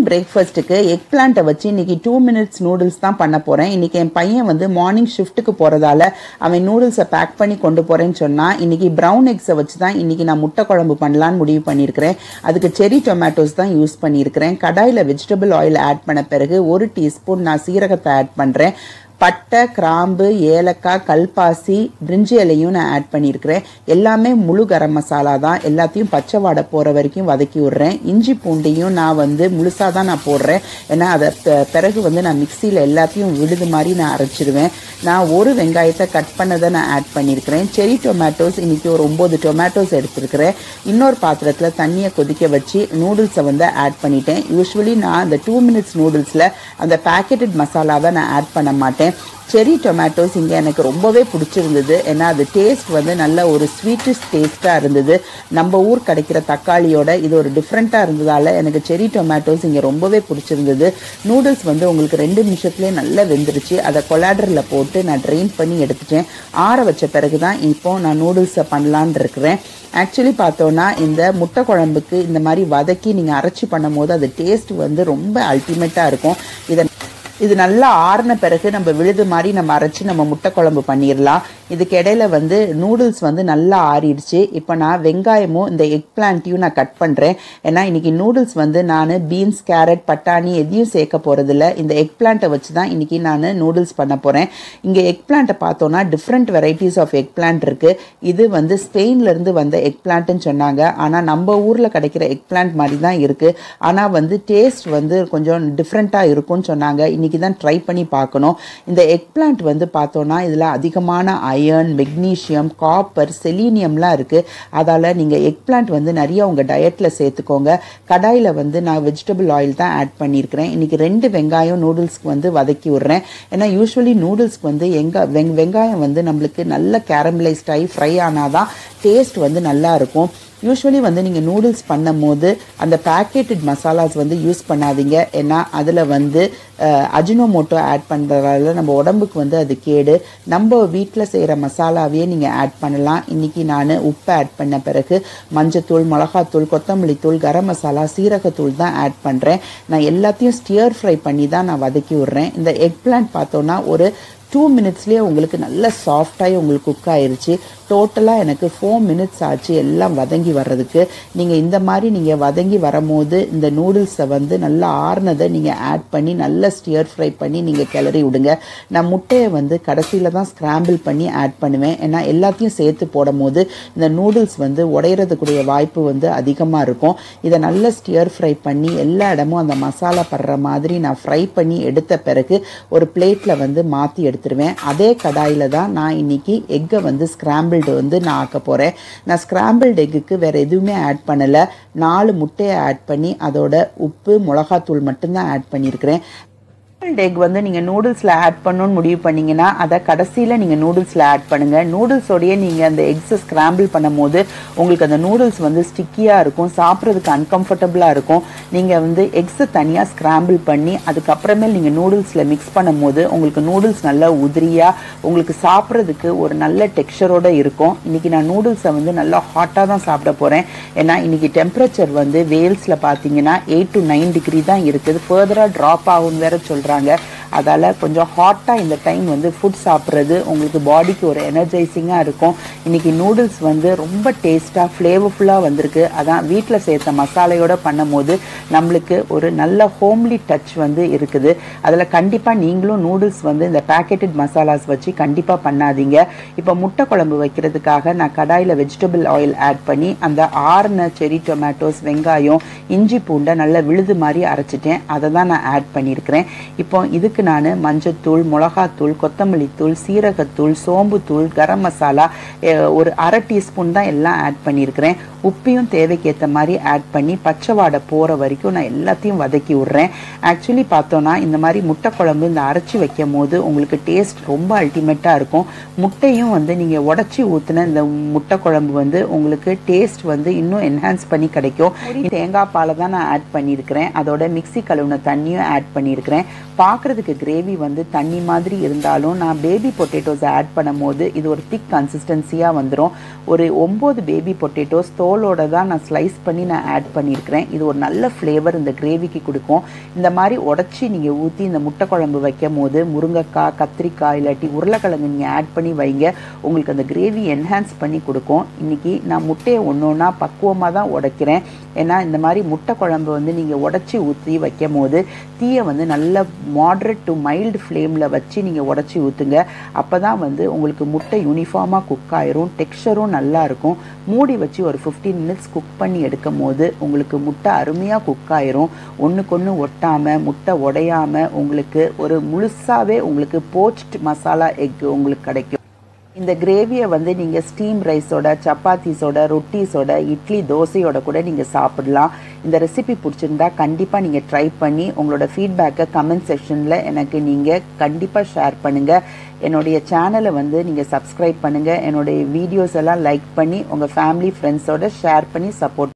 பிரேக்ஃபாஸ்ட்டுக்கு எக் பிளான்ட்டை வச்சு இன்னைக்கு டூ மினிட்ஸ் நூடுல்ஸ் தான் பண்ண போகிறேன் இன்னைக்கு என் பையன் வந்து மார்னிங் ஷிஃப்ட்டுக்கு போகிறதால அவன் நூடுல்ஸை பேக் பண்ணி கொண்டு போகிறேன்னு சொன்னால் இன்னைக்கு ப்ரௌன் எக்ஸை வச்சு தான் இன்னைக்கு நான் முட்டை குழம்பு பண்ணலான்னு முடிவு பண்ணியிருக்கிறேன் அதுக்கு செரி டொமேட்டோஸ் தான் யூஸ் பண்ணியிருக்கிறேன் கடாயில் வெஜிடபிள் ஆயில் ஆட் பண்ண பிறகு ஒரு டீஸ்பூன் நான் சீரகத்தை ஆட் பண்ணுறேன் பட்டை கிராம்பு ஏலக்காய் கல்பாசி பிரிஞ்சி இலையும் நான் ஆட் பண்ணியிருக்கிறேன் எல்லாமே முழு கரம் மசாலா தான் எல்லாத்தையும் பச்சை வாடை போகிற வரைக்கும் வதக்கி விட்றேன் இஞ்சி பூண்டையும் நான் வந்து முழுசாக தான் நான் போடுறேன் ஏன்னா அதை ப- பிறகு வந்து நான் மிக்சியில் எல்லாத்தையும் விழுது மாதிரி நான் அரைச்சிடுவேன் நான் ஒரு வெங்காயத்தை கட் பண்ணதை நான் ஆட் பண்ணியிருக்கிறேன் செரி டொமேட்டோஸ் இன்னைக்கு ஒரு ஒம்பது டொமேட்டோஸ் எடுத்திருக்கிறேன் இன்னொரு பாத்திரத்தில் தண்ணியை கொதிக்க வச்சு நூடுல்ஸை வந்து ஆட் பண்ணிட்டேன் யூஸ்வலி நான் அந்த டூ மினிட்ஸ் நூடுல்ஸில் அந்த பேக்கெட்டட் மசாலாவை நான் ஆட் பண்ண மாட்டேன் செரி டொமேட்டோஸ் இங்கே எனக்கு ரொம்பவே பிடிச்சிருந்தது ஏன்னா அது டேஸ்ட் வந்து நல்ல ஒரு ஸ்வீட்டஸ்ட் டேஸ்ட்டாக இருந்தது நம்ம ஊர் கிடைக்கிற தக்காளியோட இது ஒரு டிஃப்ரெண்ட்டாக இருந்ததால் எனக்கு செரி டொமேட்டோஸ் இங்கே ரொம்பவே பிடிச்சிருந்தது நூடுல்ஸ் வந்து உங்களுக்கு ரெண்டு நிமிஷத்துலேயே நல்லா வெந்துருச்சு அதை கொலாடரில் போட்டு நான் ட்ரெயின் பண்ணி எடுத்துட்டேன் ஆற வச்ச பிறகு தான் இப்போ நான் நூடுல்ஸை பண்ணலான்னு இருக்கிறேன் ஆக்சுவலி பார்த்தோன்னா இந்த முட்டை குழம்புக்கு இந்த மாதிரி வதக்கி நீங்கள் அரைச்சி பண்ணும்போது அது டேஸ்ட் வந்து ரொம்ப அல்டிமேட்டாக இருக்கும் இதை இது நல்லா ஆறின பிறகு நம்ம விழுது மாதிரி நம்ம அரைச்சி நம்ம முட்டை குழம்பு பண்ணிடலாம் இதுக்கு இடையில வந்து நூடுல்ஸ் வந்து நல்லா ஆறிடுச்சு இப்போ நான் வெங்காயமும் இந்த எக் பிளான்ட்டையும் நான் கட் பண்ணுறேன் ஏன்னா இன்னைக்கு நூடுல்ஸ் வந்து நான் பீன்ஸ் கேரட் பட்டாணி எதையும் சேர்க்க போகிறதில்ல இந்த எக் பிளான்ட்டை வச்சு தான் இன்னைக்கு நான் நூடுல்ஸ் பண்ண போகிறேன் இங்கே எக் பிளான்ட்டை பார்த்தோன்னா different varieties of eggplant இருக்குது இது வந்து ஸ்பெயின்லேருந்து வந்த எக் பிளான்ட்னு சொன்னாங்க ஆனால் நம்ம ஊரில் கிடைக்கிற எக் பிளான்ட் மாதிரி தான் இருக்குது ஆனால் வந்து டேஸ்ட் வந்து கொஞ்சம் டிஃப்ரெண்ட்டாக இருக்கும்னு சொன்னாங்க இன்றைக்கி தான் ட்ரை பண்ணி பார்க்கணும் இந்த எக் பிளான்ட் வந்து பார்த்தோன்னா இதில் அதிகமான அயர்ன் மெக்னீஷியம் காப்பர் செலீனியம்லாம் இருக்குது அதால் நீங்கள் எக் பிளான்ட் வந்து நிறைய உங்கள் டயட்டில் சேர்த்துக்கோங்க கடாயில் வந்து நான் வெஜிடபிள் ஆயில் தான் ஆட் பண்ணியிருக்கிறேன் இன்றைக்கி ரெண்டு வெங்காயம் நூடுல்ஸ்க்கு வந்து வதக்கி விட்றேன் ஏன்னா யூஸ்வலி நூடுல்ஸ்க்கு வந்து எங்க வெங் வெங்காயம் வந்து நம்மளுக்கு நல்ல கேரமலைஸ்ட் ஆகி ஃப்ரை ஆனால் தான் டேஸ்ட் வந்து நல்லா இருக்கும் யூஸ்வலி வந்து நீங்கள் நூடுல்ஸ் பண்ணும் போது அந்த பேக்கெட்டட் மசாலாஸ் வந்து யூஸ் பண்ணாதீங்க ஏன்னா அதில் வந்து அஜினோமோட்டோ ஆட் பண்ணுறதால நம்ம உடம்புக்கு வந்து அது கேடு நம்ம வீட்டில் செய்கிற மசாலாவையே நீங்கள் ஆட் பண்ணலாம் இன்றைக்கி நான் உப்பு ஆட் பண்ண பிறகு மஞ்சத்தூள் மிளகாத்தூள் கொத்தமல்லி தூள் கரம் மசாலா சீரகத்தூள் தான் ஆட் பண்ணுறேன் நான் எல்லாத்தையும் ஸ்டியர் ஃப்ரை பண்ணி தான் நான் வதக்கி விட்றேன் இந்த எக் பிளான்ட் பார்த்தோன்னா ஒரு டூ மினிட்ஸ்லேயே உங்களுக்கு நல்ல சாஃப்டாகி உங்களுக்கு குக் ஆயிருச்சு டோட்டலாக எனக்கு ஃபோர் மினிட்ஸ் ஆச்சு எல்லாம் வதங்கி வர்றதுக்கு நீங்கள் இந்த மாதிரி நீங்கள் வதங்கி வரும்போது இந்த நூடுல்ஸை வந்து நல்லா ஆறுனதை நீங்கள் ஆட் பண்ணி நல்லா ஸ்டியர் ஃப்ரை பண்ணி நீங்கள் கிளறி விடுங்க நான் முட்டையை வந்து கடைசியில் தான் ஸ்க்ராம்பிள் பண்ணி ஆட் பண்ணுவேன் ஏன்னா எல்லாத்தையும் சேர்த்து போடும் போது இந்த நூடுல்ஸ் வந்து உடையிறதுக்குரிய வாய்ப்பு வந்து அதிகமாக இருக்கும் இதை நல்லா ஸ்டியர் ஃப்ரை பண்ணி எல்லா இடமும் அந்த மசாலா படுற மாதிரி நான் ஃப்ரை பண்ணி எடுத்த பிறகு ஒரு பிளேட்டில் வந்து மாற்றி எடுத்துருவேன் அதே கடாயில் தான் நான் இன்னைக்கு எக்கை வந்து ஸ்க்ராம்பிள்டு வந்து நான் ஆக்க போகிறேன் நான் ஸ்க்ராம்பிள்டு எக்குக்கு வேறு எதுவுமே ஆட் பண்ணலை நாலு முட்டையை ஆட் பண்ணி அதோட உப்பு மிளகாத்தூள் மட்டும்தான் ஆட் பண்ணியிருக்கிறேன் எக் வந்து நீங்கள் நூடுல்ஸில் ஆட் பண்ணணும்னு முடிவு பண்ணீங்கன்னா அதை கடைசியில் நீங்கள் நூடுல்ஸில் ஆட் பண்ணுங்கள் நூடுல்ஸோடையே நீங்கள் அந்த எக்ஸை ஸ்க்ராம்பிள் பண்ணும்போது உங்களுக்கு அந்த நூடுல்ஸ் வந்து ஸ்டிக்கியாக இருக்கும் சாப்பிட்றதுக்கு அன்கம்ஃபர்டபுளாக இருக்கும் நீங்கள் வந்து எக்ஸை தனியாக ஸ்க்ராம்பிள் பண்ணி அதுக்கப்புறமேல் நீங்கள் நூடுல்ஸில் மிக்ஸ் பண்ணும்போது உங்களுக்கு நூடுல்ஸ் நல்லா உதிரியாக உங்களுக்கு சாப்பிட்றதுக்கு ஒரு நல்ல டெக்ஸ்சரோடு இருக்கும் இன்றைக்கி நான் நூடுல்ஸை வந்து நல்லா ஹாட்டாக தான் சாப்பிட போகிறேன் ஏன்னா இன்றைக்கி டெம்பரேச்சர் வந்து வேல்ஸில் பார்த்தீங்கன்னா எயிட் டு நைன் டிகிரி தான் இருக்குது ஃபர்தராக ட்ராப் ஆகும்னு வேற சொல்கிறாங்க அதால் கொஞ்சம் ஹாட்டாக இந்த டைம் வந்து ஃபுட் சாப்பிட்றது உங்களுக்கு பாடிக்கு ஒரு எனர்ஜைசிங்காக இருக்கும் இன்றைக்கி நூடுல்ஸ் வந்து ரொம்ப டேஸ்ட்டாக ஃப்ளேவர்ஃபுல்லாக வந்திருக்கு அதான் வீட்டில் சேர்த்த மசாலையோட பண்ணும்போது நம்மளுக்கு ஒரு நல்ல ஹோம்லி டச் வந்து இருக்குது அதில் கண்டிப்பாக நீங்களும் நூடுல்ஸ் வந்து இந்த பேக்கெட்டட் மசாலாஸ் வச்சு கண்டிப்பாக பண்ணாதீங்க இப்போ முட்டை குழம்பு வைக்கிறதுக்காக நான் கடாயில் வெஜிடபிள் ஆயில் ஆட் பண்ணி அந்த ஆறுன செரி டொமேட்டோஸ் வெங்காயம் இஞ்சி பூண்டை நல்லா விழுது மாதிரி அரைச்சிட்டேன் அதை தான் நான் ஆட் பண்ணியிருக்கிறேன் இப்போ இதுக்கு நான் மஞ்சத்தூள் மிளகாத்தூள் கொத்தமல்லி தூள் சீரகத்தூள் சோம்புத்தூள் கரம் மசாலா அஹ், ஒரு அரை டீஸ்பூன் தான் எல்லாம் ஆட் பண்ணியிருக்கிறேன் உப்பையும் தேவைக்கேற்ற மாதிரி ஆட் பண்ணி பச்சை வாடை போகிற வரைக்கும் நான் எல்லாத்தையும் வதக்கி விட்றேன் ஆக்சுவலி பார்த்தோன்னா இந்த மாதிரி முட்டை குழம்பு இந்த அரைச்சி வைக்கும் போது உங்களுக்கு டேஸ்ட் ரொம்ப அல்டிமேட்டாக இருக்கும் முட்டையும் வந்து நீங்கள் உடச்சி ஊற்றின இந்த முட்டை குழம்பு வந்து உங்களுக்கு டேஸ்ட் வந்து இன்னும் என்ஹான்ஸ் பண்ணி கிடைக்கும் தேங்காய் பாலை தான் நான் ஆட் பண்ணியிருக்கிறேன் அதோட மிக்ஸி கழுவுன தண்ணியும் ஆட் பண்ணியிருக்கிறேன் பார்க்குறதுக்கு உங்களுக்கு கிரேவி வந்து தண்ணி மாதிரி இருந்தாலும் நான் பேபி பொட்டேட்டோஸ் ஆட் பண்ணும்போது இது ஒரு திக் கன்சிஸ்டன்சியாக வந்துடும் ஒரு ஒம்பது பேபி பொட்டேட்டோஸ் தோலோட தான் நான் ஸ்லைஸ் பண்ணி நான் ஆட் பண்ணியிருக்கிறேன் இது ஒரு நல்ல ஃப்ளேவர் இந்த கிரேவிக்கு கொடுக்கும் இந்த மாதிரி உடச்சி நீங்கள் ஊற்றி இந்த முட்டை குழம்பு வைக்கும் போது முருங்கைக்காய் கத்திரிக்காய் இல்லாட்டி உருளைக்கிழங்கு நீங்கள் ஆட் பண்ணி வைங்க உங்களுக்கு அந்த கிரேவி என்ஹான்ஸ் பண்ணி கொடுக்கும் இன்றைக்கி நான் முட்டையை ஒன்று ஒன்றா பக்குவமாக தான் உடைக்கிறேன் ஏன்னா இந்த மாதிரி முட்டை குழம்பு வந்து நீங்கள் உடச்சி ஊற்றி வைக்கும் போது தீயை வந்து நல்ல மாட்ரேட் டு மைல்டு ஃப்ளேமில் வச்சு நீங்கள் உடச்சி ஊற்றுங்க அப்போ தான் வந்து உங்களுக்கு முட்டை யூனிஃபார்மாக குக் ஆயிரும் டெக்ஸ்சரும் நல்லா இருக்கும் மூடி வச்சு ஒரு ஃபிஃப்டீன் மினிட்ஸ் குக் பண்ணி எடுக்கும் போது உங்களுக்கு முட்டை அருமையாக குக் ஆயிரும் ஒன்றுக்கு ஒன்று ஒட்டாமல் முட்டை உடையாமல் உங்களுக்கு ஒரு முழுசாகவே உங்களுக்கு போச்ட் மசாலா எக் உங்களுக்கு கிடைக்கும் இந்த கிரேவியை வந்து நீங்கள் ஸ்டீம் ரைஸோட சப்பாத்திஸோட ரொட்டீஸோட இட்லி தோசையோட கூட நீங்கள் சாப்பிடலாம் இந்த ரெசிபி பிடிச்சிருந்தா கண்டிப்பாக நீங்கள் ட்ரை பண்ணி உங்களோட ஃபீட்பேக்கை கமெண்ட் செக்ஷனில் எனக்கு நீங்கள் கண்டிப்பாக ஷேர் பண்ணுங்கள் என்னுடைய சேனலை வந்து நீங்கள் சப்ஸ்கிரைப் பண்ணுங்கள் என்னுடைய வீடியோஸ் எல்லாம் லைக் பண்ணி உங்கள் ஃபேமிலி ஃப்ரெண்ட்ஸோட ஷேர் பண்ணி சப்போர்ட்